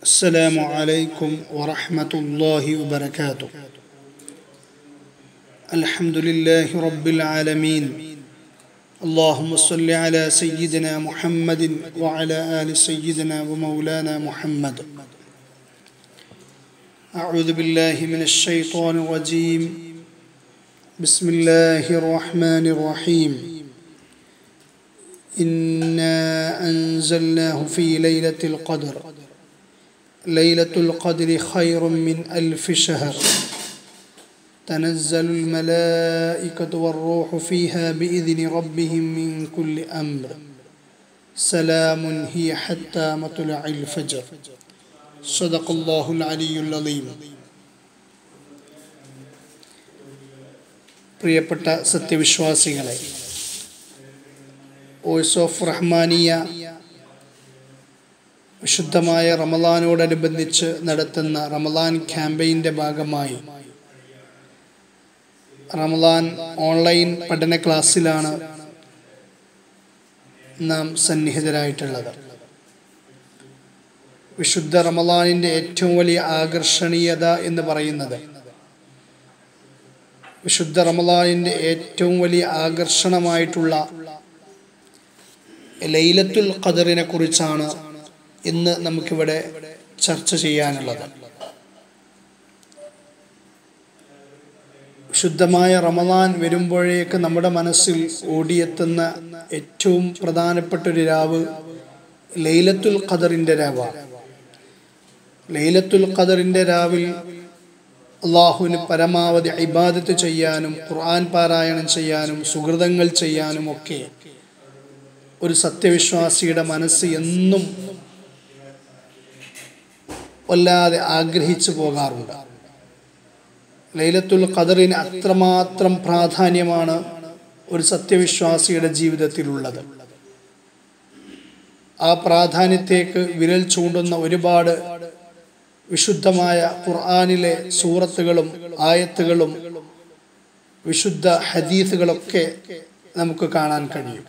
السلام عليكم ورحمة الله وبركاته الحمد لله رب العالمين اللهم صل على سيدنا محمد وعلى آل سيدنا ومولانا محمد أعوذ بالله من الشيطان الرجيم بسم الله الرحمن الرحيم إنا أنزلناه في ليلة القدر ليلة القدر خير من ألف شهر تنزل الملائكة والروح فيها بإذن ربهم من كل أمر سلام هي حتى مطلع الفجر صدق الله العلي العظيم പ്രിയപ്പെട്ട സത്യവിശ്വാസികളെ voice of Rahmania വിശുദ്ധമായ റമലാനോടനുബന്ധിച്ച് നടത്തുന്ന റമലാൻ ക്യാമ്പയിൻ്റെ ഭാഗമായി റമലാൻ ഓൺലൈൻ പഠന ക്ലാസ്സിലാണ് നാം സന്നിഹിതരായിട്ടുള്ളത് വിശുദ്ധ റമലാനിൻ്റെ ഏറ്റവും വലിയ ആകർഷണീയത എന്ന് പറയുന്നത് വിശുദ്ധ റമലാനിൻ്റെ ഏറ്റവും വലിയ ആകർഷണമായിട്ടുള്ള ലൈലത്തുൽ ഖദറിനെ കുറിച്ചാണ് ഇന്ന് നമുക്കിവിടെ ചർച്ച ചെയ്യാനുള്ളത് ശുദ്ധമായ റമദാൻ വരുമ്പോഴേക്ക് നമ്മുടെ മനസ്സിൽ ഓടിയെത്തുന്ന ഏറ്റവും പ്രധാനപ്പെട്ട ഒരു രാവ് ലൈലത്തുൽ ഖദറിൻ്റെ രാവാണ് ലൈലത്തുൽ ഖദറിൻ്റെ രാവിൽ അള്ളാഹുവിന് പരമാവധി ഇബാദത്ത് ചെയ്യാനും ഖുർആൻ പാരായണം ചെയ്യാനും സുഹൃതങ്ങൾ ചെയ്യാനും ഒക്കെ ഒരു സത്യവിശ്വാസിയുടെ മനസ്സ് എന്നും വല്ലാതെ ആഗ്രഹിച്ചു പോകാറുണ്ട് ലൈലത്തുൽ ഖദറിന് അത്രമാത്രം പ്രാധാന്യമാണ് ഒരു സത്യവിശ്വാസിയുടെ ജീവിതത്തിലുള്ളത് ആ പ്രാധാന്യത്തേക്ക് വിരൽ ചൂണ്ടുന്ന ഒരുപാട് വിശുദ്ധമായ ഖുർആാനിലെ സൂറത്തുകളും ആയത്തുകളും വിശുദ്ധ ഹദീസുകളൊക്കെ നമുക്ക് കാണാൻ കഴിയും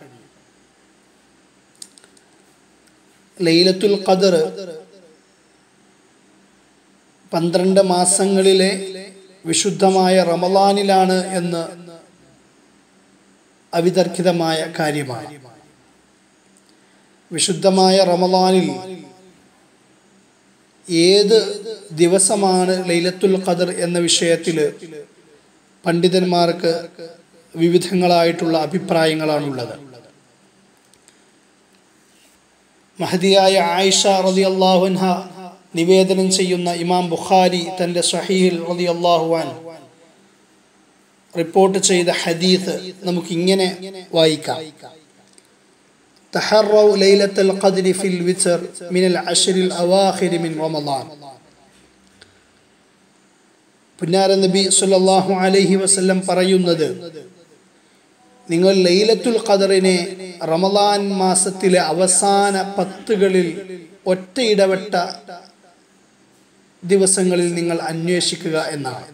ലൈലത്തുൽ ഖദർ പന്ത്രണ്ട് മാസങ്ങളിലെ വിശുദ്ധമായ റമലാനിലാണ് എന്ന് അവിതർക്കിതമായ കാര്യമാണ് വിശുദ്ധമായ റമലാനിൽ ഏത് ദിവസമാണ് ലൈലത്തുൽ ഖദർ എന്ന വിഷയത്തിൽ പണ്ഡിതന്മാർക്ക് വിവിധങ്ങളായിട്ടുള്ള അഭിപ്രായങ്ങളാണുള്ളത് മഹദിയായ ആയിഷ റതി അള്ളാഹുൻഹ നിവേദനം ചെയ്യുന്ന ഇമാം ബുഖാരി തൻ്റെ സഹീൽ റതി അള്ളാഹുവാൻ റിപ്പോർട്ട് ചെയ്ത ഹദീത്ത് നമുക്ക് ഇങ്ങനെ വായിക്കാം تحروا ليلة القدر في الوتر من العشر الأواخر من رمضان പുന്നാര നബി സല്ലല്ലാഹു അലൈഹി വസല്ലം പറയുന്നത് നിങ്ങൾ ലൈലത്തുൽ ഖദറിനെ റമദാൻ മാസത്തിലെ അവസാന പത്തുകളിൽ ഒറ്റ ഇടവട്ട ദിവസങ്ങളിൽ നിങ്ങൾ അന്വേഷിക്കുക എന്നാണ്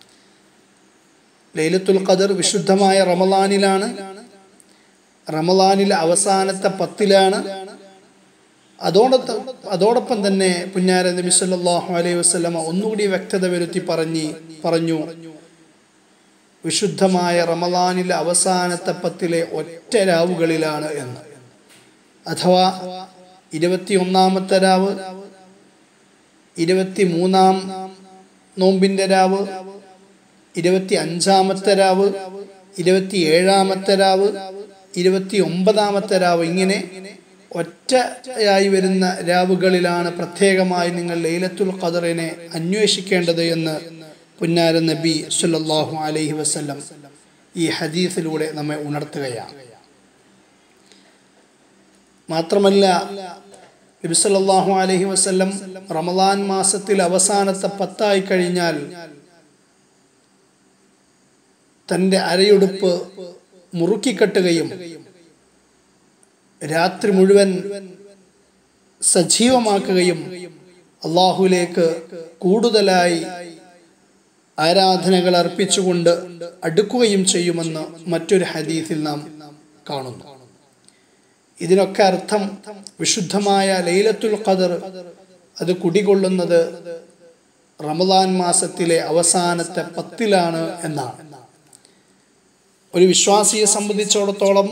ലൈലത്തുൽ ഖദർ വിശുദ്ധമായ റമദാനിലാണ് റമദാനിലെ അവസാനത്തെ പത്തിലാണ് അതോടൊപ്പം അതോടൊപ്പം തന്നെ പുന്നാര നബി സല്ലല്ലാഹു അലൈഹി വസല്ലമ ഒന്നുകൂടി വ്യക്തത വരുത്തി പറഞ്ഞ് പറഞ്ഞു വിശുദ്ധമായ റമദാനിലെ അവസാനത്തെ പത്തിലെ ഒറ്റ രാവുകളിലാണ് എന്ന് അഥവാ ഇരുപത്തി ഒന്നാമത്തെ രാവ് ഇരുപത്തി മൂന്നാം നോമ്പിൻ്റെ രാവ് ഇരുപത്തി അഞ്ചാമത്തെ രാവ് ഇരുപത്തി ഏഴാമത്തെ രാവ് ഇരുപത്തി ഒമ്പതാമത്തെ രാവ് ഇങ്ങനെ ഒറ്റയായി വരുന്ന രാവുകളിലാണ് പ്രത്യേകമായി നിങ്ങൾ ലൈലത്തുൽ ഖദറിനെ അന്വേഷിക്കേണ്ടത് എന്ന് പുന്നാര നബി സുല്ലാഹു അലൈഹി വസ്ല്ലം ഈ ഹദീസിലൂടെ നമ്മെ ഉണർത്തുകയാണ് മാത്രമല്ല നബി സല്ലല്ലാഹു അലൈഹി വസല്ലം റമദാൻ മാസത്തിൽ അവസാനത്തെ പത്തായി കഴിഞ്ഞാൽ തൻ്റെ അരയുടുപ്പ് മുറുക്കിക്കെട്ടുകയും രാത്രി മുഴുവൻ സജീവമാക്കുകയും അള്ളാഹുലേക്ക് കൂടുതലായി ആരാധനകൾ അർപ്പിച്ചുകൊണ്ട് അടുക്കുകയും ചെയ്യുമെന്ന് മറ്റൊരു ഹദീസിൽ നാം കാണുന്നു ഇതിനൊക്കെ അർത്ഥം വിശുദ്ധമായ ലൈലത്തുൽ ഖദർ അത് കുടികൊള്ളുന്നത് റമദാൻ മാസത്തിലെ അവസാനത്തെ പത്തിലാണ് എന്നാണ് ഒരു വിശ്വാസിയെ സംബന്ധിച്ചിടത്തോളം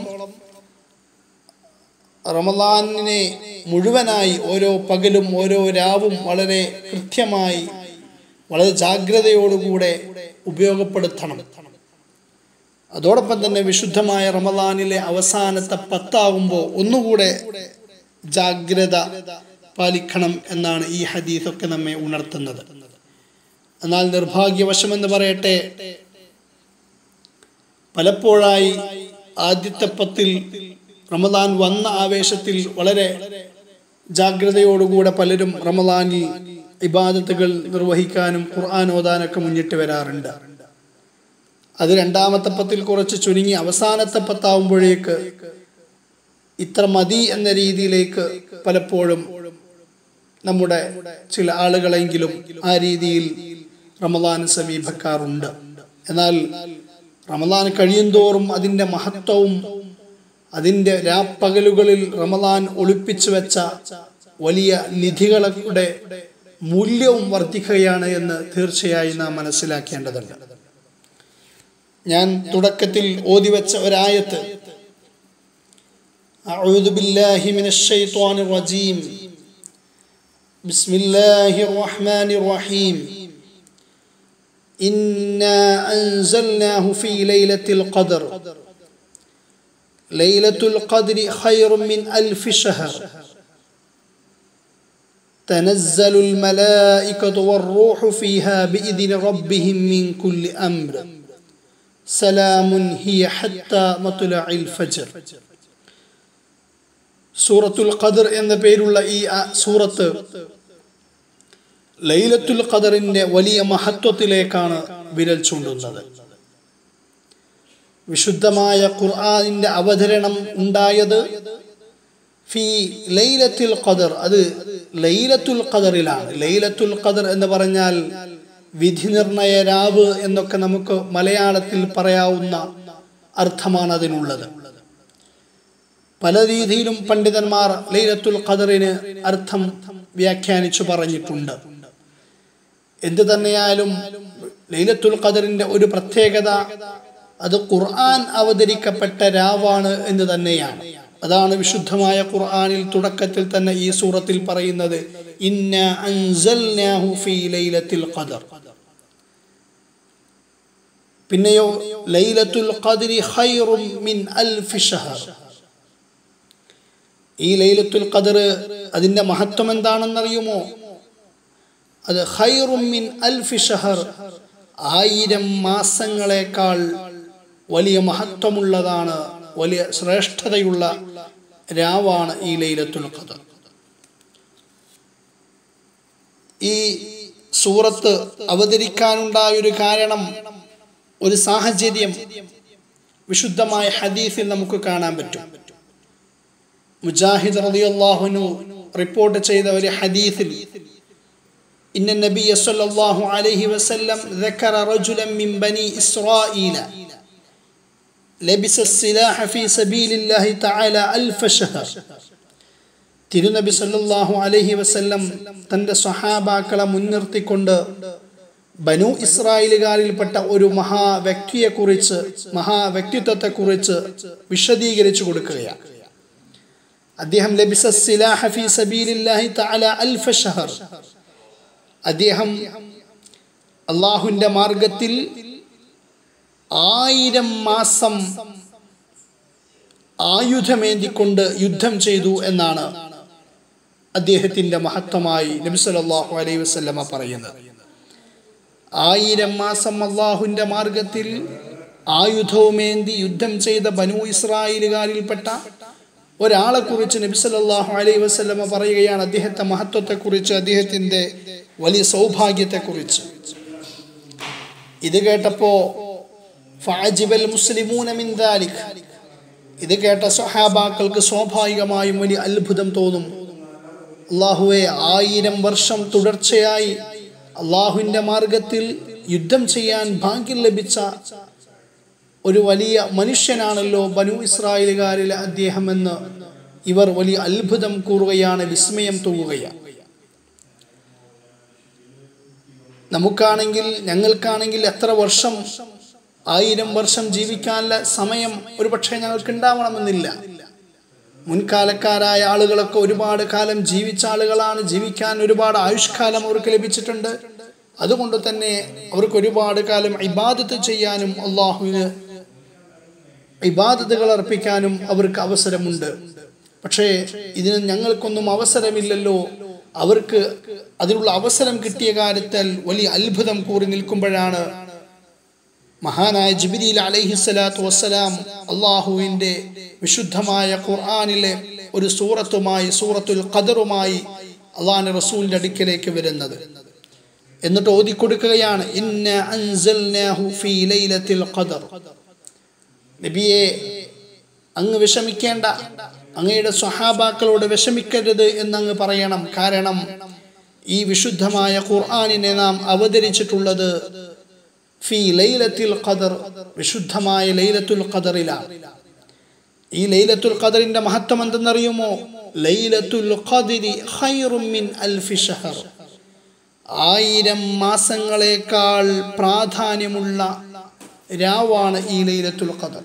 റമദാനിനെ മുഴുവനായി ഓരോ പകലും ഓരോ രാവും വളരെ കൃത്യമായി വളരെ ജാഗ്രതയോടുകൂടെ ഉപയോഗപ്പെടുത്തണം അതോടൊപ്പം തന്നെ വിശുദ്ധമായ റമദാനിലെ അവസാനത്തെ പത്താകുമ്പോൾ ഒന്നുകൂടെ ജാഗ്രത പാലിക്കണം എന്നാണ് ഈ ഹദീസൊക്കെ നമ്മെ ഉണർത്തുന്നത് എന്നാൽ നിർഭാഗ്യവശമെന്ന് പറയട്ടെ പലപ്പോഴായി ആദ്യത്തെ പത്തിൽ റമദാൻ വന്ന ആവേശത്തിൽ വളരെ ജാഗ്രതയോടുകൂടെ പലരും റമദാനിൽ ഇബാദത്തുകൾ നിർവഹിക്കാനും ഖുർആൻ ഓതാനൊക്കെ മുന്നിട്ട് വരാറുണ്ട് അത് രണ്ടാമത്തെ പത്തിൽ കുറച്ച് ചുരുങ്ങി അവസാനത്തെ പത്താവുമ്പോഴേക്ക് ഇത്ര മതി എന്ന രീതിയിലേക്ക് പലപ്പോഴും നമ്മുടെ ചില ആളുകളെങ്കിലും ആ രീതിയിൽ റമദാൻ സമീപിക്കാറുണ്ട് എന്നാൽ റമദാൻ കഴിയുന്തോറും അതിൻ്റെ മഹത്വവും അതിൻ്റെ രാപ്പകലുകളിൽ റമദാൻ ഒളിപ്പിച്ചു വെച്ച വലിയ നിധികളുടെ മൂല്യവും വർദ്ധിക്കുകയാണ് എന്ന് തീർച്ചയായും നാം മനസ്സിലാക്കേണ്ടതുണ്ട് ഞാൻ തുടക്കത്തിൽ ഓതിവെച്ച ഒരായത്ത് أعوذ بالله من الشيطان الرجيم بسم الله الرحمن الرحيم إنا أنزلناه في ليلة القدر ليلة القدر خير من ألف شهر تنزل الملائكة والروح فيها بإذن ربهم من كل أمر سلام هي حتى مطلع الفجر സൂറത്തുൽ ഖദർ എന്ന പേരുള്ള ഈ സൂറത്ത് ലൈലത്തുൽ ഖദറിന്റെ വലിയ മഹത്വത്തിലേക്കാണ് വിരൽ ചൂണ്ടുന്നത് വിശുദ്ധമായ ഖുർആാനിന്റെ അവതരണം ഉണ്ടായത് ഫി ലൈലത്തുൽ ഖദർ അത് ലൈലത്തുൽ ഖദറിലാണ് ലൈലത്തുൽ ഖദർ എന്ന് പറഞ്ഞാൽ വിധി നിർണയ രാവ് എന്നൊക്കെ നമുക്ക് മലയാളത്തിൽ പറയാവുന്ന അർത്ഥമാണ് അതിനുള്ളത് പല രീതിയിലും പണ്ഡിതന്മാർ ലൈലത്തുൽ ഖദറിന് അർത്ഥം വ്യാഖ്യാനിച്ചു പറഞ്ഞിട്ടുണ്ട് എന്തു തന്നെയായാലും ലൈലത്തുൽ ഖദറിന്റെ ഒരു പ്രത്യേകത അത് ഖുർആൻ അവതരിക്കപ്പെട്ട രാവാണ് എന്ന് തന്നെയാണ് അതാണ് വിശുദ്ധമായ ഖുർആനിൽ തുടക്കത്തിൽ തന്നെ ഈ സൂറത്തിൽ പറയുന്നത് ഇന്ന അൻസൽനാഹു ഫീ ലൈലത്തിൽ ഖദർ പിന്നെയോ ലൈലത്തുൽ ഖദ്രി ഖൈറും മിൻ അൽഫി ഷഹർ ഈ ലൈലത്തുൽ ഖദർ അതിന്റെ മഹത്വം എന്താണെന്നറിയുമോ അത് ഖൈറും മിൻ അൽഫി ഷഹർ ആയിരം മാസങ്ങളെക്കാൾ വലിയ മഹത്വമുള്ളതാണ് വലിയ ശ്രേഷ്ഠതയുള്ള രാവാണ് ഈ ലൈലത്തുൽ ഖദർ ഈ സൂറത്ത് അവതരിക്കാനുണ്ടായ ഒരു കാരണം ഒരു സാഹചര്യം വിശുദ്ധമായ ഹദീസിൽ നമുക്ക് കാണാൻ പറ്റും മുജാഹിദ് റളിയല്ലാഹുനു റിപ്പോർട്ട് ചെയ്ത ഒരു ഹദീസിൽ ഇന്ന നബിയ സല്ലല്ലാഹു അലൈഹി വസല്ലം ذكر رجلا من بني إسرائيل لبس السلاح في سبيل الله تعالى ألف شهر തിരുനബി സല്ലല്ലാഹു അലൈഹി വസല്ലം തൻ്റെ സ്വഹാബാക്കളെ മുൻനിർത്തിക്കൊണ്ട് ബനു ഇസ്രായേലുകാരിൽപ്പെട്ട ഒരു മഹാ വ്യക്തിയെക്കുറിച്ച് മഹാ വ്യക്തിത്വത്തെക്കുറിച്ച് വിശദീകരിച്ചു കൊടുക്കുകയാണ് അദ്ദേഹം ലബിസ സിലാഹ ഫി സബീലില്ലാഹി തആല അൽഫ ഷഹർ അദ്ദേഹം അള്ളാഹുവിൻ്റെ മാർഗത്തിൽ ആയിരം മാസം ആയുധമേന്തിക്കൊണ്ട് യുദ്ധം ചെയ്തു എന്നാണ് അദ്ദേഹത്തിൻ്റെ മഹത്വമായി നബി സല്ലല്ലാഹു അലൈഹി വസല്ലമ പറയുന്നത് ആയിരം മാസം അള്ളാഹുവിൻ്റെ മാർഗത്തിൽ ആയുധവുമേന്തി യുദ്ധം ചെയ്ത ബനു ഇസ്രായേലുകാരിൽപ്പെട്ട ഒരാളെ കുറിച്ച് നബി സല്ലല്ലാഹു അലൈഹി വസല്ലമ പറയുകയാണ് അദ്ദേഹത്തെ മഹത്വത്തെക്കുറിച്ച് അദ്ദേഹത്തിൻ്റെ വലിയ സൗഭാഗ്യത്തെക്കുറിച്ച് ഇത് കേട്ടപ്പോൾ ഫാജിബൽ മുസ്ലിമൂന മിൻ ദാലിക് ഇത് കേട്ട സഹാബാക്കൾക്ക് സ്വാഭാവികമായും വലിയ അത്ഭുതം തോന്നും അള്ളാഹുവെ ആയിരം വർഷം തുടർച്ചയായി അള്ളാഹുവിൻ്റെ മാർഗത്തിൽ യുദ്ധം ചെയ്യാൻ ഭാഗ്യം ലഭിച്ച ഒരു വലിയ മനുഷ്യനാണല്ലോ ബനു ഇസ്രായേലുകാരിലെ അദ്ദേഹം എന്ന് ഇവർ വലിയ അത്ഭുതം കൂറുകയാണ് വിസ്മയം തൂവുകയാണ് നമുക്കാണെങ്കിൽ ഞങ്ങൾക്കാണെങ്കിൽ എത്ര വർഷം ആയിരം വർഷം ജീവിക്കാനുള്ള സമയം ഒരുപക്ഷെ ഞങ്ങൾക്ക് ഉണ്ടാവണമെന്നില്ല മുൻകാലക്കാരായ ആളുകളൊക്കെ ഒരുപാട് കാലം ജീവിച്ച ആളുകളാണ് ജീവിക്കാൻ ഒരുപാട് ആയുഷ്കാലം അവർക്ക് ലഭിച്ചിട്ടുണ്ട് അതുകൊണ്ട് തന്നെ അവർക്ക് ഒരുപാട് കാലം ഇബാദത്ത് ചെയ്യാനും അള്ളാഹുവിന് ഇബാദത്തുകൾ അർപ്പിക്കാനും അവർക്ക് അവസരമുണ്ട് പക്ഷേ ഇതിന് ഞങ്ങൾക്കൊന്നും അവസരമില്ലല്ലോ അവർക്ക് അതിനുള്ള അവസരം കിട്ടിയ കാര്യത്തിൽ വലിയ അത്ഭുതം കൂറി നിൽക്കുമ്പോഴാണ് മഹാനായ ജിബിരിൽ അലൈഹിസ്സലാത്തു വസ്സലാം അള്ളാഹുവിൻ്റെ വിശുദ്ധമായ ഖുർആാനിലെ ഒരു സൂറത്തുമായി സൂറത്തുൽ ഖദറുമായി അള്ളാഹിന്റെ റസൂലിന്റെ അടുക്കലേക്ക് വരുന്നത് എന്നിട്ട് ഓതിക്കൊടുക്കുകയാണ് ഇന്ന അൻസൽനാഹു ഫീ ലൈലത്തിൽ ഖദർ നബിയെ അങ്ങ് വിഷമിക്കേണ്ട അങ്ങയുടെ സ്വഹാബാക്കളോട് വിഷമിക്കരുത് എന്നങ്ങ് പറയണം കാരണം ഈ വിശുദ്ധമായ ഖുർആാനിനെ നാം അവതരിച്ചിട്ടുള്ളത് ഫി ലൈലത്തിൽ ഖദർ വിശുദ്ധമായ ലൈലത്തുൽ ഖദറിലാണ് ഈ ലൈലത്തുൽ ഖദറിന്റെ മഹത്വം എന്തെന്നറിയുമോ ലൈലത്തുൽ ഖദരി ഖൈറും മിൻ അൽഫി ഷഹർ ആയിരം മാസങ്ങളെക്കാൾ പ്രാധാന്യമുള്ള രാവാണ് ഈ ലൈലത്തുൽ ഖദർ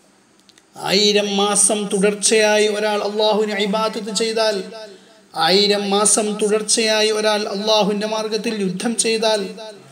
ആയിരം മാസം തുടർച്ചയായി ഒരാൾ അള്ളാഹുവിന് ഇബാദത്ത് ചെയ്താൽ ആയിരം മാസം തുടർച്ചയായി ഒരാൾ അള്ളാഹുവിന്റെ മാർഗത്തിൽ യുദ്ധം ചെയ്താൽ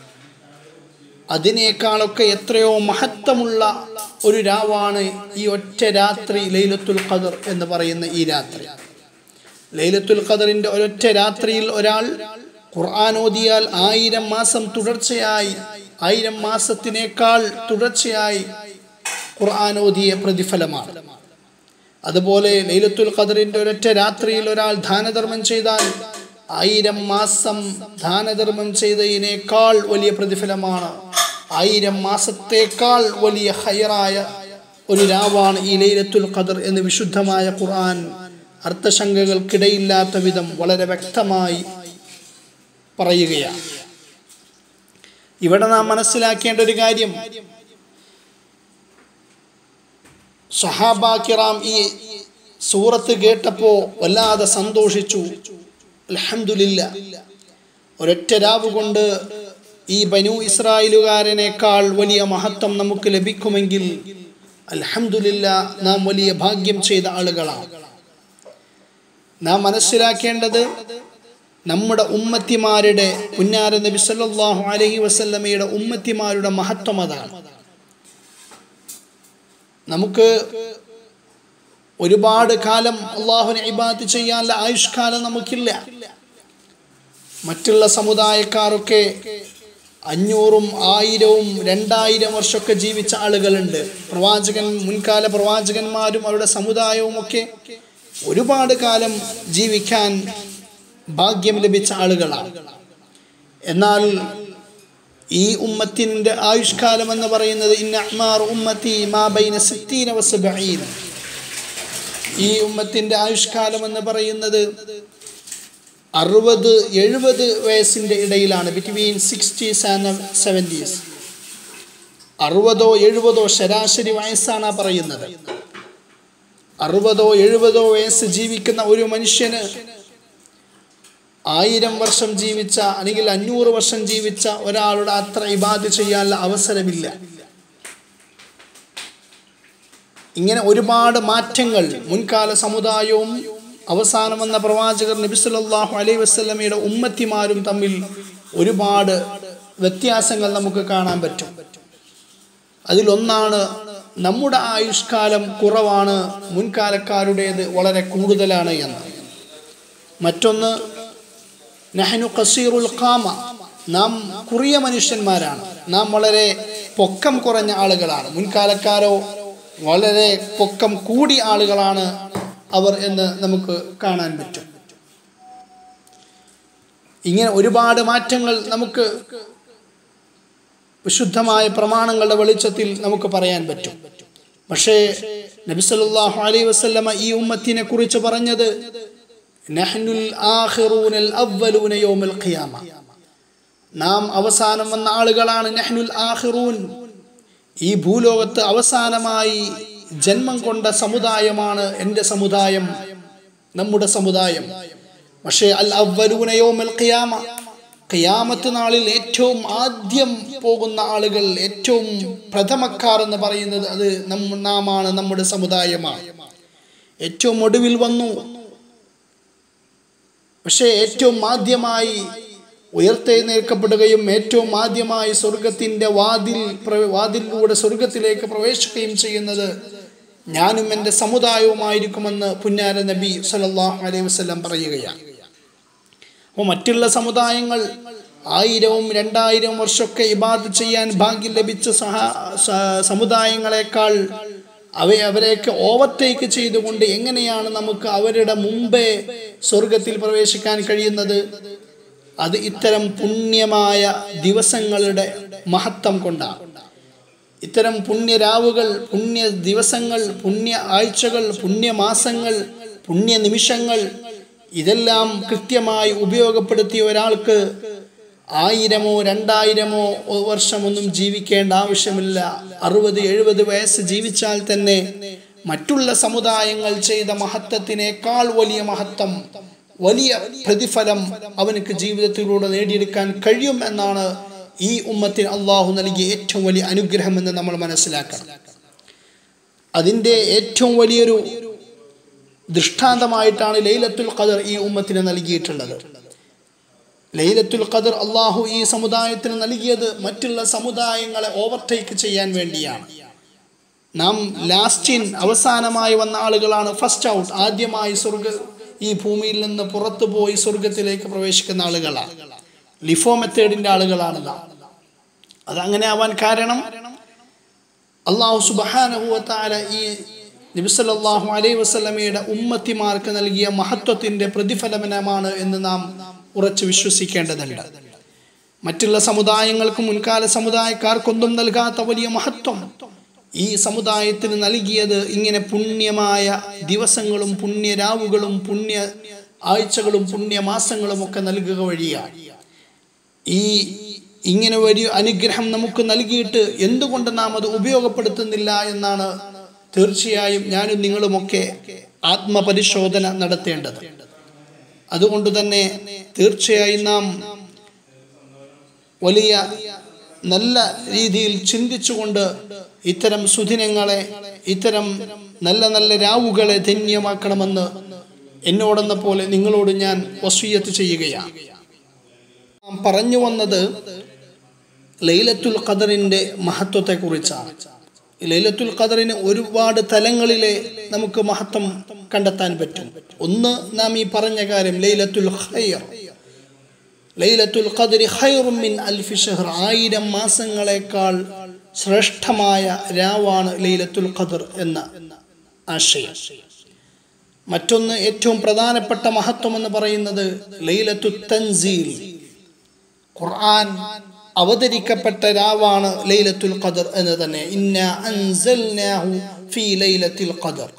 അതിനേക്കാളൊക്കെ എത്രയോ മഹത്വമുള്ള ഒരു രാവാണ് ഈ ഒറ്റ രാത്രി ലൈലത്തുൽ ഖദർ എന്ന് പറയുന്ന ഈ രാത്രി ലൈലത്തുൽ ഖദറിന്റെ ഒരൊറ്റ രാത്രിയിൽ ഒരാൾ ഖുർആൻ ഓതിയാൽ ആയിരം മാസം തുടർച്ചയായി ആയിരം മാസത്തിനേക്കാൾ തുടർച്ചയായി ഖുർആൻ ഓതിയ പ്രതിഫലമാണ് അതുപോലെ ലൈലത്തുൽ ഖദറിന്റെ ഒരൊറ്റ രാത്രിയിൽ ഒരാൾ ദാനധർമ്മം ചെയ്താൽ ആയിരം മാസം ദാനധർമ്മം ചെയ്തതിനേക്കാൾ വലിയ പ്രതിഫലമാണ് ആയിരം മാസത്തേക്കാൾ വലിയ ഹയറായ ഒരു രാവാണ് ഈ ലൈലത്തുൽ ഖദർ എന്ന് വിശുദ്ധമായ ഖുർആൻ അർത്ഥശങ്കകൾക്കിടയില്ലാത്ത വിധം വളരെ വ്യക്തമായി പറയുകയാണ് ഇവിടെ നാം മനസ്സിലാക്കേണ്ട ഒരു കാര്യം സഹാബാക്കിറാം ഈ സൂറത്ത് കേട്ടപ്പോൾ വല്ലാതെ സന്തോഷിച്ചു അലഹമില്ല ഒരൊറ്റ രാവ് കൊണ്ട് ഈ ബനു ഇസ്രായേലുകാരനേക്കാൾ വലിയ മഹത്വം നമുക്ക് ലഭിക്കുമെങ്കിൽ അലഹമില്ല നാം വലിയ ഭാഗ്യം ചെയ്ത ആളുകളാണ് നാം മനസ്സിലാക്കേണ്ടത് നമ്മുടെ ഉമ്മത്തിമാരുടെ പുന്നാര നബി സല്ലല്ലാഹു അലൈഹി വസല്ലമയുടെ ഉമ്മത്തിമാരുടെ മഹത്വം അതാണ് നമുക്ക് ഒരുപാട് കാലം അള്ളാഹുവിനെ ഇബാദത്ത് ചെയ്യാനുള്ള ആയുഷ്കാലം നമുക്കില്ല മറ്റുള്ള സമുദായക്കാരൊക്കെ അഞ്ഞൂറും ആയിരവും രണ്ടായിരം വർഷമൊക്കെ ജീവിച്ച ആളുകളുണ്ട് പ്രവാചകൻ മുൻകാല പ്രവാചകന്മാരും അവരുടെ സമുദായവും ഒക്കെ ഒരുപാട് കാലം ജീവിക്കാൻ ഭാഗ്യം ലഭിച്ച ആളുകളാണ് എന്നാൽ ഈ ഉമ്മത്തിൻ്റെ ആയുഷ്കാലം എന്ന് പറയുന്നത് ഇന്നഅ്മാർ ഉമ്മത്തി മാ ബൈന സിത്തീന വസബഈൻ ഈ ഉമ്മത്തിൻ്റെ ആയുഷ്കാലം എന്ന് പറയുന്നത് അറുപത് എഴുപത് വയസ്സിൻ്റെ ഇടയിലാണ് ബിറ്റ്വീൻ സിക്സ്റ്റീസ് ആൻഡ് സെവൻറ്റീസ് അറുപതോ എഴുപതോ ശരാശരി വയസ്സാണ് ആ പറയുന്നത് അറുപതോ എഴുപതോ വയസ്സ് ജീവിക്കുന്ന ഒരു മനുഷ്യന് ആയിരം വർഷം ജീവിച്ച അല്ലെങ്കിൽ അഞ്ഞൂറ് വർഷം ജീവിച്ച ഒരാളുടെ അത്ര ഇബാദ് ചെയ്യാനുള്ള അവസരമില്ല ഇങ്ങനെ ഒരുപാട് മാറ്റങ്ങൾ മുൻകാല സമുദായവും അവസാനം വന്ന പ്രവാചകർ നബി സല്ലല്ലാഹു അലൈഹി വസല്ലമയുടെ ഉമ്മത്തിമാരും തമ്മിൽ ഒരുപാട് വ്യത്യാസങ്ങൾ നമുക്ക് കാണാൻ പറ്റും അതിലൊന്നാണ് നമ്മുടെ ആയുഷ്കാലം കുറവാണ് മുൻകാലക്കാരുടേത് വളരെ കൂടുതലാണ് എന്ന് മറ്റൊന്ന് നഹനു കസീറുൽ ഖാമ നാം കുറിയ മനുഷ്യന്മാരാണ് നാം വളരെ പൊക്കം കുറഞ്ഞ ആളുകളാണ് മുൻകാലക്കാരോ വളരെ പൊക്കം കൂടിയ ആളുകളാണ് അവർ എന്ന് നമുക്ക് കാണാൻ പറ്റും ഇങ്ങനെ ഒരുപാട് മാറ്റങ്ങൾ നമുക്ക് വിശുദ്ധമായ പ്രമാണങ്ങളുടെ വെളിച്ചത്തിൽ നമുക്ക് പറയാൻ പറ്റും പക്ഷേ നബി സല്ലല്ലാഹു അലൈഹി വസല്ലമ ഈ ഉമ്മത്തിനെ കുറിച്ച് പറഞ്ഞത് നഹ്നുൽ ആഖിറൂനൽ അവ്വലൂന യൗമൽ ഖിയാമ നാം അവസാനം വന്ന ആളുകളാണ് നഹ്നുൽ ആഖിറൂൻ ഈ ഭൂലോകത്ത് അവസാനമായി ജന്മം കൊണ്ട സമുദായമാണ് എൻ്റെ സമുദായം നമ്മുടെ സമുദായം പക്ഷേ അൽ അവ്വലൂന യൗമൽ ഖിയാമ ഖിയാമത്ത് നാളിൽ ഏറ്റവും ആദ്യം പോകുന്ന ആളുകൾ ഏറ്റവും പ്രഥമക്കാർ എന്ന് പറയുന്നത് അത് നമ്മ നാമാണ് നമ്മുടെ സമുദായമാണ് ഏറ്റവും ഒടുവിൽ വന്നു പക്ഷേ ഏറ്റവും ആദ്യമായി ഉയർത്തെഴുന്നേൽക്കപ്പെടുകയും ഏറ്റവും ആദ്യമായി സ്വർഗത്തിൻ്റെ വാതിൽ പ്ര- വാതിലിലൂടെ സ്വർഗത്തിലേക്ക് പ്രവേശിക്കുകയും ചെയ്യുന്നത് ഞാനും എൻ്റെ സമുദായവുമായിരിക്കുമെന്ന് പുന്നാര നബി സല്ലല്ലാഹു അലൈഹി വസല്ലം പറയുകയാണ് അപ്പോൾ മറ്റുള്ള സമുദായങ്ങൾ ആയിരവും രണ്ടായിരം വർഷമൊക്കെ ഇബാദ് ചെയ്യാൻ ഭാഗ്യം ലഭിച്ച സഹ സ- സമുദായങ്ങളെക്കാൾ അവയെ അവരെയൊക്കെ ഓവർടേക്ക് ചെയ്തുകൊണ്ട് എങ്ങനെയാണ് നമുക്ക് അവരുടെ മുമ്പേ സ്വർഗത്തിൽ പ്രവേശിക്കാൻ കഴിയുന്നത് അത് ഇത്തരം പുണ്യമായ ദിവസങ്ങളുടെ മഹത്വം കൊണ്ടാണ് ഇത്തരം പുണ്യരാവുകൾ പുണ്യ ദിവസങ്ങൾ പുണ്യ ആഴ്ചകൾ പുണ്യമാസങ്ങൾ പുണ്യ നിമിഷങ്ങൾ ഇതെല്ലാം കൃത്യമായി ഉപയോഗപ്പെടുത്തിയ ഒരാൾക്ക് ആയിരമോ രണ്ടായിരമോ വർഷമൊന്നും ജീവിക്കേണ്ട ആവശ്യമില്ല അറുപത് എഴുപത് വയസ്സ് ജീവിച്ചാൽ തന്നെ മറ്റുള്ള സമുദായങ്ങൾ ചെയ്ത മഹത്വത്തിനേക്കാൾ വലിയ മഹത്വം വലിയ പ്രതിഫലം അവനക്ക് ജീവിതത്തിലൂടെ നേടിയെടുക്കാൻ കഴിയും എന്നാണ് ഈ ഉമ്മത്തിന് അള്ളാഹു നൽകിയ ഏറ്റവും വലിയ അനുഗ്രഹം എന്ന് നമ്മൾ മനസ്സിലാക്കണം അതിൻ്റെ ഏറ്റവും വലിയൊരു ദൃഷ്ടാന്തമായിട്ടാണ് ലൈലത്തുൽ ഖദർ ഈ ഉമ്മത്തിന് നൽകിയിട്ടുള്ളത് ലൈലത്തുൽ ഖദർ അള്ളാഹു ഈ സമുദായത്തിന് നൽകിയത് മറ്റുള്ള സമുദായങ്ങളെ ഓവർടേക്ക് ചെയ്യാൻ വേണ്ടിയാണ് നാം ലാസ്റ്റിൻ അവസാനമായി വന്ന ആളുകളാണ് ഫസ്റ്റ് ഔട്ട് ആദ്യമായി സ്വർഗ ഈ ഭൂമിയിൽ നിന്ന് പുറത്തു പോയി സ്വർഗത്തിലേക്ക് പ്രവേശിക്കുന്ന ആളുകളാണ് ലിഫോ ലിഫോ മെത്തേഡിന്റെ ആളുകളാണ് നാം അതങ്ങനെ ആവാൻ കാരണം അള്ളാഹു സുബാനഹുവത്താല ഈ നബിസല്ലാഹു അലൈ വസ്ലമയുടെ ഉമ്മത്തിമാർക്ക് നൽകിയ മഹത്വത്തിന്റെ പ്രതിഫലനമാണ് എന്ന് നാം ഉറച്ചു വിശ്വസിക്കേണ്ടതുണ്ട് മറ്റുള്ള സമുദായങ്ങൾക്കും മുൻകാല സമുദായക്കാർക്കൊന്നും നൽകാത്ത വലിയ മഹത്വം ഈ സമുദായത്തിന് നൽകിയത് ഇങ്ങനെ പുണ്യമായ ദിവസങ്ങളും പുണ്യരാവുകളും പുണ്യ ആഴ്ചകളും പുണ്യമാസങ്ങളും ഒക്കെ നൽകുക വഴിയാണ് ഈ ഇങ്ങനെ വലിയ അനുഗ്രഹം നമുക്ക് നൽകിയിട്ട് എന്തുകൊണ്ട് നാം അത് ഉപയോഗപ്പെടുത്തുന്നില്ല എന്നാണ് തീർച്ചയായും ഞാനും നിങ്ങളുമൊക്കെ ആത്മപരിശോധന നടത്തേണ്ടത് അതുകൊണ്ട് തന്നെ തീർച്ചയായും നാം വലിയ നല്ല രീതിയിൽ ചിന്തിച്ചുകൊണ്ട് ഇത്തരം സുദിനങ്ങളെ ഇത്തരം നല്ല നല്ല രാവുകളെ ധന്യമാക്കണമെന്ന് എന്നോടെന്ന പോലെ നിങ്ങളോട് ഞാൻ വസൂയത്ത് ചെയ്യുകയാണ് നാം പറഞ്ഞു വന്നത് ലൈലത്തുൽ ഖദറിന്റെ മഹത്വത്തെക്കുറിച്ചാണ് ലൈലത്തുൽ ഖദറിന് ഒരുപാട് തലങ്ങളിലെ നമുക്ക് മഹത്വം കണ്ടെത്താൻ പറ്റും ഒന്ന് നാം ഈ പറഞ്ഞ കാര്യം ലൈലത്തുൽ ഖൈർ ലൈലത്തുൽ ഖദരി ഖൈറും മിൻ അൽഫി ഷഹർ ആയിരം മാസങ്ങളെക്കാൾ ശ്രേഷ്ഠമായ രാവാണ് ലൈലത്തുൽ ഖദർ എന്ന ആശയം മറ്റൊന്ന് ഏറ്റവും പ്രധാനപ്പെട്ട മഹത്വം എന്ന് പറയുന്നത് ലൈലത്തു തൻസീൽ ഖുർആൻ അവതരിക്കപ്പെട്ട രാവാണ് ലൈലത്തുൽ ഖദർ എന്ന് തന്നെ ഇന്ന അൻസൽനാഹു ഫീ ലൈലത്തിൽ ഖദർ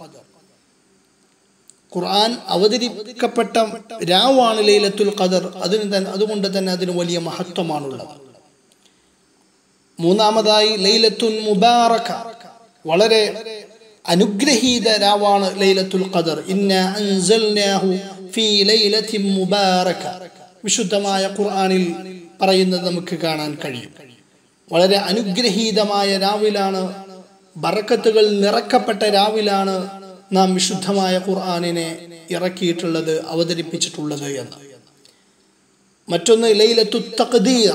ഖുർആൻ അവതരിക്കപ്പെട്ട രാവാണ് ലൈലത്തുൽ ഖദർ അതിന് തന്നെ അതുകൊണ്ട് തന്നെ അതിന് വലിയ മഹത്വമാണുള്ളത് മൂന്നാമതായി ലൈലത്തുൽ മുബാറക വളരെ അനുഗ്രഹീത രാവാണ് ലൈലത്തുൽ ഖദർ ഇന്ന അൻസൽനാഹു ഫീ ലൈലത്തിൻ മുബാറക വിശുദ്ധമായ ഖുർആനിൽ പറയുന്നത് നമുക്ക് കാണാൻ കഴിയും വളരെ അനുഗ്രഹീതമായ രാവിലാണ് ബറക്കത്തുകൾ നിറക്കപ്പെട്ട രാവിലാണ് നാം വിശുദ്ധമായ ഖുർആാനിനെ ഇറക്കിയിട്ടുള്ളത് അവതരിപ്പിച്ചിട്ടുള്ളത് എന്ന് മറ്റൊന്ന് ലൈലത്തു തഖ്ദീർ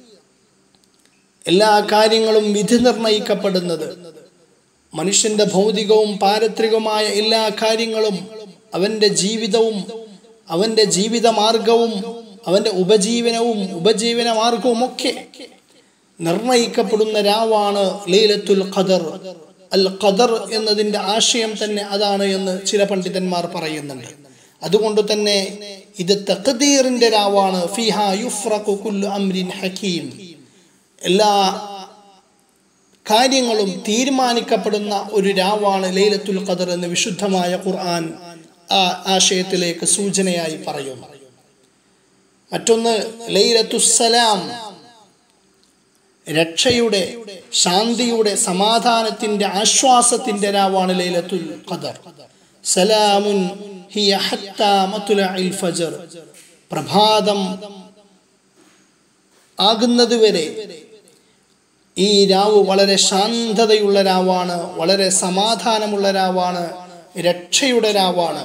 എല്ലാ കാര്യങ്ങളും വിധി നിർണയിക്കപ്പെടുന്നത് മനുഷ്യന്റെ ഭൗതികവും പാരത്രികവുമായ എല്ലാ കാര്യങ്ങളും അവന്റെ ജീവിതവും അവന്റെ ജീവിത മാർഗവും അവന്റെ ഉപജീവനവും ഉപജീവന മാർഗവും ഒക്കെ നിർണയിക്കപ്പെടുന്ന രാവാണ് ലൈലത്തുൽ ഖദർ അൽ ഖദർ എന്നതിൻ്റെ ആശയം തന്നെ അതാണ് എന്ന് ചില പണ്ഡിതന്മാർ പറയുന്നുണ്ട് അതുകൊണ്ട് തന്നെ ഇത് തഖദീറിന്റെ രാവാണ് ഫിഹ യുഫ്രഖു കുല്ലു അംരിൻ ഹക്കീം എല്ലാ കാര്യങ്ങളും തീരുമാനിക്കപ്പെടുന്ന ഒരു രാവാണ് ലൈലത്തുൽ ഖദർ എന്ന് വിശുദ്ധമായ ഖുർആൻ ആ ആശയത്തിലേക്ക് സൂചനയായി പറയുന്നു മറ്റൊന്ന് ലൈലത്തുസലാം രക്ഷയുടെ ശാന്തിയുടെ സമാധാനത്തിന്റെ ആശ്വാസത്തിന്റെ രാവാണ് ലൈലത്തുൽ ഖദർ സലാമുൻ ഹിയ ഹത്താ മത്ലഇൽ ഫജർ പ്രഭാതം ആകുന്നതുവരെ ഈ രാവ് വളരെ ശാന്തതയുള്ള രാവാണ് വളരെ സമാധാനമുള്ള രാവാണ് രക്ഷയുടെ രാവാണ്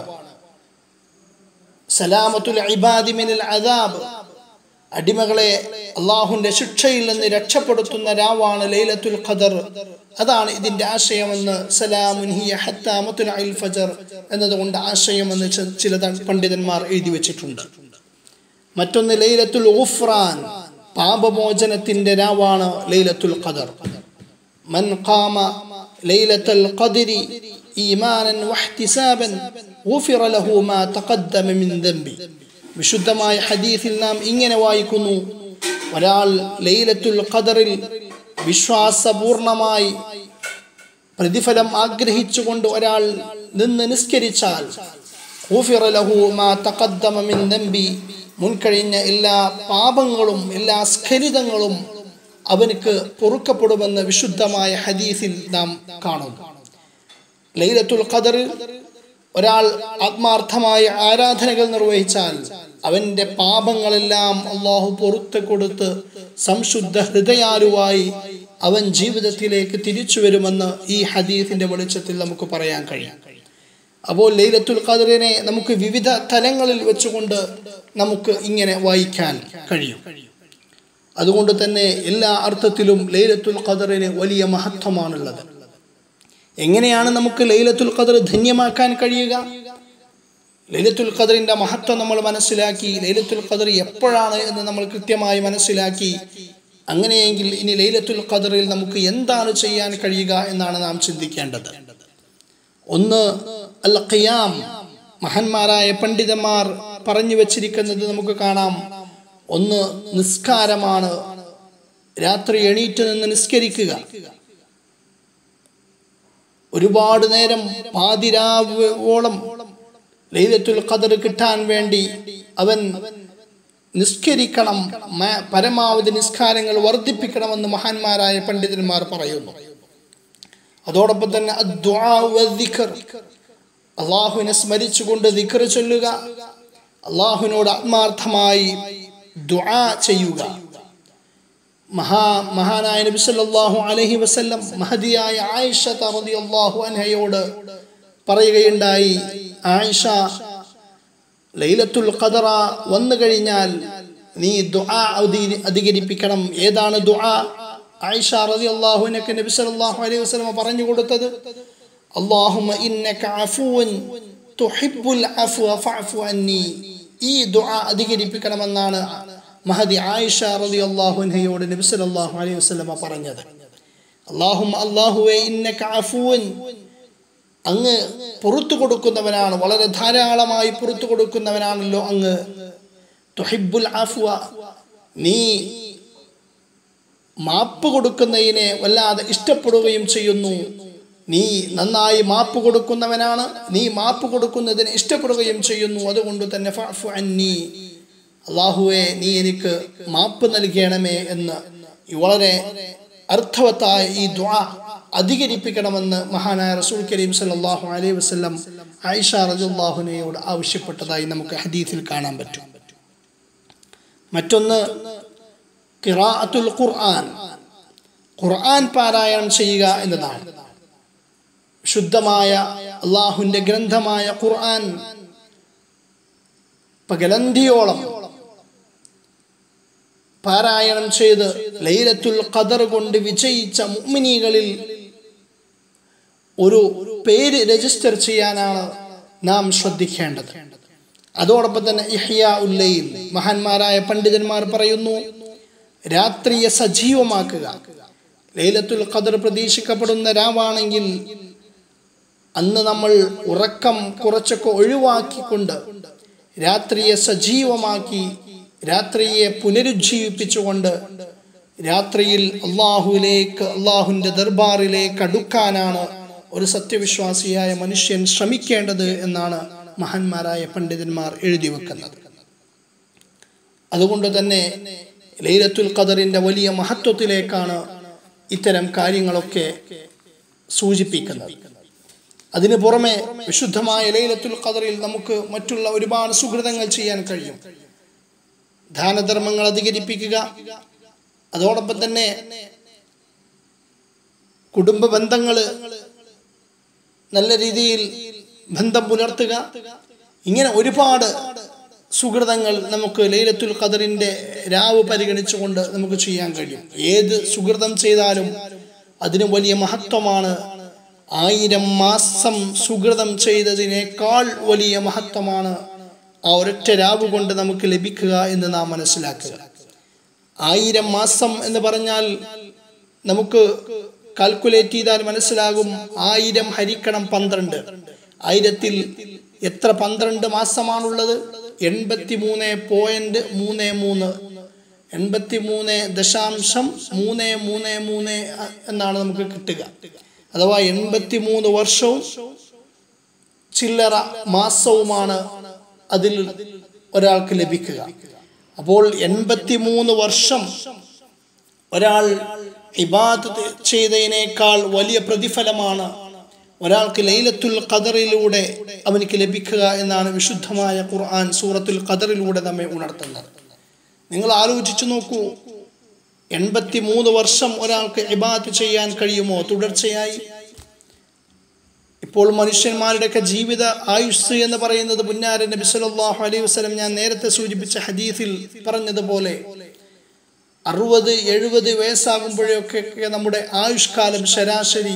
സലാമത്തുൽ ഇബാദി മിനൽ അദാബ് അടിമകളെ അള്ളാഹുന്റെ ശിക്ഷയിൽ നിന്ന് രക്ഷപ്പെടുത്തുന്ന രാവാണ് ലൈലത്തുൽ ഖദർ അതാണ് ഇതിന്റെ ആശയമെന്ന് സലാമുൻ ഹിയ ഹത്താ മത്ലഇൽ ഫജർ എന്നതുകൊണ്ട് ആശയമെന്ന് ചി- ചില ത- പണ്ഡിതന്മാർ എഴുതി വെച്ചിട്ടുണ്ട് മറ്റൊന്ന് ലൈലത്തുൽ ഉഫ്രാൻ പാപമോചനത്തിന്റെ രാവാണ് ലൈലത്തുൽ ഖദർ من قام ليلة القدر إيمانا واحتسابا غفر له ما تقدم من ذنبه വിശുദ്ധമായ ഹദീസിൽ നാം ഇങ്ങനെ വായിക്കുന്നു ഒരാൾ ലൈലത്തുൽ ഖദറിൽ വിശ്വാസപൂർണമായി പ്രതിഫലം ആഗ്രഹിച്ചുകൊണ്ട് ഒരാൾ നിന്ന് നിസ്കരിച്ചാൽ غفر له ما تقدم من ذنبي മുൻകഴിഞ്ഞ എല്ലാ പാപങ്ങളും എല്ലാ സ്ഖലിതങ്ങളും അവനക്ക് പൊറുക്കപ്പെടുമെന്ന് വിശുദ്ധമായ ഹദീസിൽ നാം കാണും ലൈലത്തുൽ ഖദറിൽ ഒരാൾ ആത്മാർത്ഥമായ ആരാധനകൾ നിർവഹിച്ചാൽ അവന്റെ പാപങ്ങളെല്ലാം അള്ളാഹു പൊറത്ത് കൊടുത്ത് സംശുദ്ധ ഹൃദയാലുവായി അവൻ ജീവിതത്തിലേക്ക് തിരിച്ചു വരുമെന്ന് ഈ ഹദീസിന്റെ വെളിച്ചത്തിൽ നമുക്ക് പറയാൻ കഴിയും അപ്പോൾ ലൈലത്തുൽ ഖദറിനെ നമുക്ക് വിവിധ തലങ്ങളിൽ വെച്ചുകൊണ്ട് നമുക്ക് ഇങ്ങനെ വായിക്കാൻ കഴിയും അതുകൊണ്ട് തന്നെ എല്ലാ അർത്ഥത്തിലും ലൈലത്തുൽ ഖദറിന് വലിയ മഹത്വമാണുള്ളത് എങ്ങനെയാണ് നമുക്ക് ലൈലത്തുൽ ഖദർ ധന്യമാക്കാൻ കഴിയുക ലൈലത്തുൽ ഖദറിന്റെ മഹത്വം നമ്മൾ മനസ്സിലാക്കി ലൈലത്തുൽ ഖദർ എപ്പോഴാണ് എന്ന് നമ്മൾ കൃത്യമായി മനസ്സിലാക്കി അങ്ങനെയെങ്കിൽ ഇനി ലൈലത്തുൽ ഖദറിൽ നമുക്ക് എന്താണ് ചെയ്യാൻ കഴിയുക എന്നാണ് നാം ചിന്തിക്കേണ്ടത് ഒന്ന് അൽ ഖിയാം മഹാന്മാരായ പണ്ഡിതന്മാർ പറഞ്ഞു വച്ചിരിക്കുന്നത് നമുക്ക് കാണാം ഒന്ന് നിസ്കാരമാണ് രാത്രി എണീറ്റ് നിന്ന് നിസ്കരിക്കുക ഒരുപാട് നേരം പാതിരാവോളം ലൈലത്തുൽ ഖദർ കിട്ടാൻ വേണ്ടി അവൻ നിസ്കരിക്കണം മ- പരമാവധി നിസ്കാരങ്ങൾ വർദ്ധിപ്പിക്കണമെന്ന് മഹാന്മാരായ പണ്ഡിതന്മാർ പറയുന്നു അതോടൊപ്പം തന്നെ അദ്ദുആ വദ്ദിഖർ. അള്ളാഹുവിനെ സ്മരിച്ചുകൊണ്ട് ദിക്കർ ചൊല്ലുക അള്ളാഹുവിനോട് ആത്മാർത്ഥമായി ദുആ ചെയ്യുക മഹാ മഹാനായ നബി സല്ലല്ലാഹു അലൈഹി വസല്ലം മഹദിയായ ആയിഷ റളിയല്ലാഹു അൻഹയോട് പറയുകയുണ്ടായി ആയിഷ ലൈലത്തുൽ ഖദറ വന്നു കഴിഞ്ഞാൽ നീ ദുആ അധി- അധികരിപ്പിക്കണം ഏതാണ് ദുആ ആയിഷ റളിയല്ലാഹു അൻഹയ്ക്ക് നബി സല്ലല്ലാഹു അലൈഹി വസല്ലം പറഞ്ഞു കൊടുത്തത് അല്ലാഹുമ്മ ഇന്നക അഫുവൻ തുഹിബ്ബുൽ അഫ്വ ഫഅഫു അന്നി ഈ ദുആ അധികരിപ്പിക്കണമെന്നാണ് മഹദി ആയിഷ റളിയല്ലാഹു അൻഹയോട് നബി സല്ലല്ലാഹു അലൈഹി വസല്ലം പറഞ്ഞത് അല്ലാഹുമ്മ അല്ലാഹുവേ ഇന്നക അഫുവൻ അങ്ങ് പുറത്തു കൊടുക്കുന്നവനാണ് വളരെ ധാരാളമായി പുറത്തു കൊടുക്കുന്നവനാണല്ലോ അങ്ങ് തുഹിബ്ബുൽ അഫ്വ നീ മാപ്പ് കൊടുക്കുന്നതിനെ വല്ലാതെ ഇഷ്ടപ്പെടുകയും ചെയ്യുന്നു നീ നന്നായി മാപ്പ് കൊടുക്കുന്നവനാണ് നീ മാപ്പ് കൊടുക്കുന്നതിന് ഇഷ്ടപ്പെടുകയും ചെയ്യുന്നു അതുകൊണ്ട് തന്നെ ഫഅഫു അന്നി അള്ളാഹുവെ നീ എനിക്ക് മാപ്പ് നൽകണമേ എന്ന് ഈ വളരെ അർത്ഥവത്തായ ഈ ദുആ അധികരിപ്പിക്കണമെന്ന് മഹാനായ റസൂൽ കരീം സല്ലല്ലാഹു അലൈഹി വസല്ലം ആയിഷ റളിയല്ലാഹുനയോട് ആവശ്യപ്പെട്ടതായി നമുക്ക് ഹദീസിൽ കാണാൻ പറ്റും മറ്റൊന്ന് ഖിറാഅത്തുൽ ഖുർആൻ ഖുർആൻ പാരായണം ചെയ്യുക എന്നതാണ് ശുദ്ധമായ അള്ളാഹുവിൻ്റെ ഗ്രന്ഥമായ ഖുർആൻ പകലന്തിയോളം പാരായണം ചെയ്ത് ലൈലത്തുൽ ഖദർ കൊണ്ട് വിജയിച്ച മുഅ്മിനീകളിൽ ഒരു പേര് രജിസ്റ്റർ ചെയ്യാനാണ് നാം ശ്രദ്ധിക്കേണ്ടത് അതോടൊപ്പം തന്നെ ഇഹ്യാ ഉല്ലയിൽ മഹാന്മാരായ പണ്ഡിതന്മാർ പറയുന്നു രാത്രിയെ സജീവമാക്കുക ലൈലത്തുൽ ഖദർ പ്രതീക്ഷിക്കപ്പെടുന്ന രാവാണെങ്കിൽ അന്ന് നമ്മൾ ഉറക്കം കുറച്ചൊക്കെ ഒഴിവാക്കിക്കൊണ്ട് രാത്രിയെ സജീവമാക്കി രാത്രിയെ പുനരുജ്ജീവിപ്പിച്ചുകൊണ്ട് രാത്രിയിൽ അള്ളാഹുവിലേക്ക് അള്ളാഹുവിൻ്റെ ദർബാറിലേക്ക് അടുക്കാനാണ് ഒരു സത്യവിശ്വാസിയായ മനുഷ്യൻ ശ്രമിക്കേണ്ടത് എന്നാണ് മഹാന്മാരായ പണ്ഡിതന്മാർ എഴുതി വെക്കുന്നത് അതുകൊണ്ട് തന്നെ ലൈലത്തുൽ ഖദറിന്റെ വലിയ മഹത്വത്തിലേക്കാണ് ഇത്തരം കാര്യങ്ങളൊക്കെ സൂചിപ്പിക്കുന്നത് അതിനു പുറമെ വിശുദ്ധമായ ലൈലത്തുൽ ഖദറിൽ നമുക്ക് മറ്റുള്ള ഒരുപാട് സുഹൃതങ്ങൾ ചെയ്യാൻ കഴിയും ദാനധർമ്മങ്ങൾ അധികരിപ്പിക്കുക അതോടൊപ്പം തന്നെ കുടുംബ ബന്ധങ്ങള് നല്ല രീതിയിൽ ബന്ധം പുലർത്തുക ഇങ്ങനെ ഒരുപാട് സുഹൃതങ്ങൾ നമുക്ക് ലൈലത്തുൽ ഖദറിന്റെ രാവ് പരിഗണിച്ചുകൊണ്ട് നമുക്ക് ചെയ്യാൻ കഴിയും ഏത് സുഹൃതം ചെയ്താലും അതിന് വലിയ മഹത്വമാണ് ആയിരം മാസം സുഹൃതം ചെയ്തതിനേക്കാൾ വലിയ മഹത്വമാണ് ആ ഒരൊറ്റ രാവ് കൊണ്ട് നമുക്ക് ലഭിക്കുക എന്ന് നാം മനസ്സിലാക്കുക ആയിരം മാസം എന്ന് പറഞ്ഞാൽ നമുക്ക് കാൽക്കുലേറ്റ് ചെയ്താൽ മനസ്സിലാകും ആയിരം ഹരിക്കണം പന്ത്രണ്ട് ആയിരത്തിൽ എത്ര പന്ത്രണ്ട് മാസമാണുള്ളത് എൺപത്തി മൂന്ന് പോയിന്റ് മൂന്ന് മൂന്ന് എൺപത്തി മൂന്ന് ദശാംശം മൂന്ന് മൂന്ന് മൂന്ന് എന്നാണ് നമുക്ക് കിട്ടുക അഥവാ എൺപത്തി മൂന്ന് വർഷവും ചില്ലറ മാസവുമാണ് അതിൽ ഒരാൾക്ക് ലഭിക്കുക അപ്പോൾ എൺപത്തി മൂന്ന് വർഷം ഒരാൾ ഇബാദത്ത് ചെയ്തതിനേക്കാൾ വലിയ പ്രതിഫലമാണ് ഒരാൾക്ക് ലൈലത്തുൽ ഖദറിലൂടെ അവനിക്ക് ലഭിക്കുക എന്നാണ് വിശുദ്ധമായ ഖുർആൻ സൂറത്തുൽ ഖദറിലൂടെ നമ്മെ ഉണർത്തുന്നത് നിങ്ങൾ ആലോചിച്ചു നോക്കൂ എൺപത്തി മൂന്ന് വർഷം ഒരാൾക്ക് ഇബാദത്ത് ചെയ്യാൻ കഴിയുമോ തുടർച്ചയായി ഇപ്പോൾ മനുഷ്യന്മാരുടെയൊക്കെ ജീവിത ആയുസ് എന്ന് പറയുന്നത് പുന്നാര നബി സല്ലല്ലാഹു അലൈഹി വസല്ലം ഞാൻ നേരത്തെ സൂചിപ്പിച്ച ഹദീസിൽ പറഞ്ഞതുപോലെ അറുപത് എഴുപത് വയസ്സാകുമ്പോഴൊക്കെ നമ്മുടെ ആയുഷ്കാലം ശരാശരി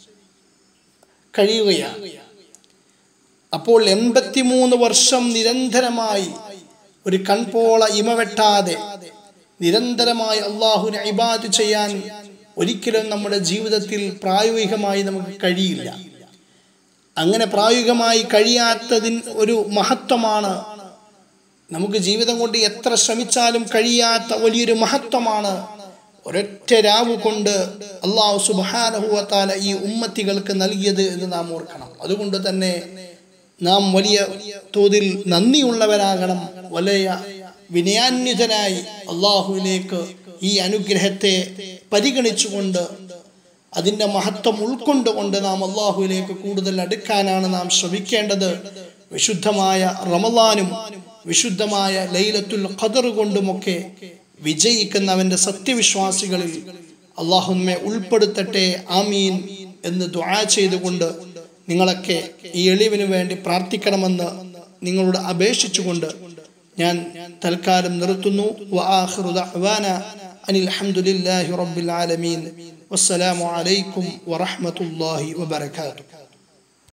കഴിയുകയാണ് അപ്പോൾ എൺപത്തിമൂന്ന് വർഷം നിരന്തരമായി ഒരു കൺപോള ഇമവെട്ടാതെ നിരന്തരമായി അള്ളാഹുവിനെ ഇബാദ് ചെയ്യാൻ ഒരിക്കലും നമ്മുടെ ജീവിതത്തിൽ പ്രായോഗികമായി നമുക്ക് കഴിയില്ല അങ്ങനെ പ്രായോഗികമായി കഴിയാത്തതിന് ഒരു മഹത്വമാണ് നമുക്ക് ജീവിതം കൊണ്ട് എത്ര ശ്രമിച്ചാലും കഴിയാത്ത വലിയൊരു മഹത്വമാണ് ഒരൊറ്റ രാവ് കൊണ്ട് അള്ളാഹു സുബാനഹുവത്താല ഈ ഉമ്മത്തികൾക്ക് നൽകിയത് എന്ന് നാം ഓർക്കണം അതുകൊണ്ട് തന്നെ നാം വലിയ തോതിൽ നന്ദിയുള്ളവരാകണം വലിയ വിനയാന്വിതനായി അള്ളാഹുവിലേക്ക് ഈ അനുഗ്രഹത്തെ പരിഗണിച്ചുകൊണ്ട് അതിൻ്റെ മഹത്വം ഉൾക്കൊണ്ടുകൊണ്ട് നാം അള്ളാഹുവിലേക്ക് കൂടുതൽ അടുക്കാനാണ് നാം ശ്രമിക്കേണ്ടത് വിശുദ്ധമായ റമലാനും വിശുദ്ധമായ ലൈലത്തുൽ ഖദർ കൊണ്ടുമൊക്കെ വിജയിക്കുന്നവന്റെ സത്യവിശ്വാസികളിൽ അള്ളാഹുമ്മെ ഉൾപ്പെടുത്തട്ടെ ആമീൻ എന്ന് ദുആ ചെയ്തുകൊണ്ട് നിങ്ങളൊക്കെ ഈ എളിവിന് വേണ്ടി പ്രാർത്ഥിക്കണമെന്ന് നിങ്ങളോട് അപേക്ഷിച്ചുകൊണ്ട് ഞാൻ തൽക്കാലം നിർത്തുന്നു വആഖിറു ദഅ്വാന അനിൽ ഹംദുലില്ലാഹി റബ്ബിൽ ആലമീൻ വസ്സലാമു അലൈക്കും വറഹ്മത്തുള്ളാഹി വബറകാതുഹു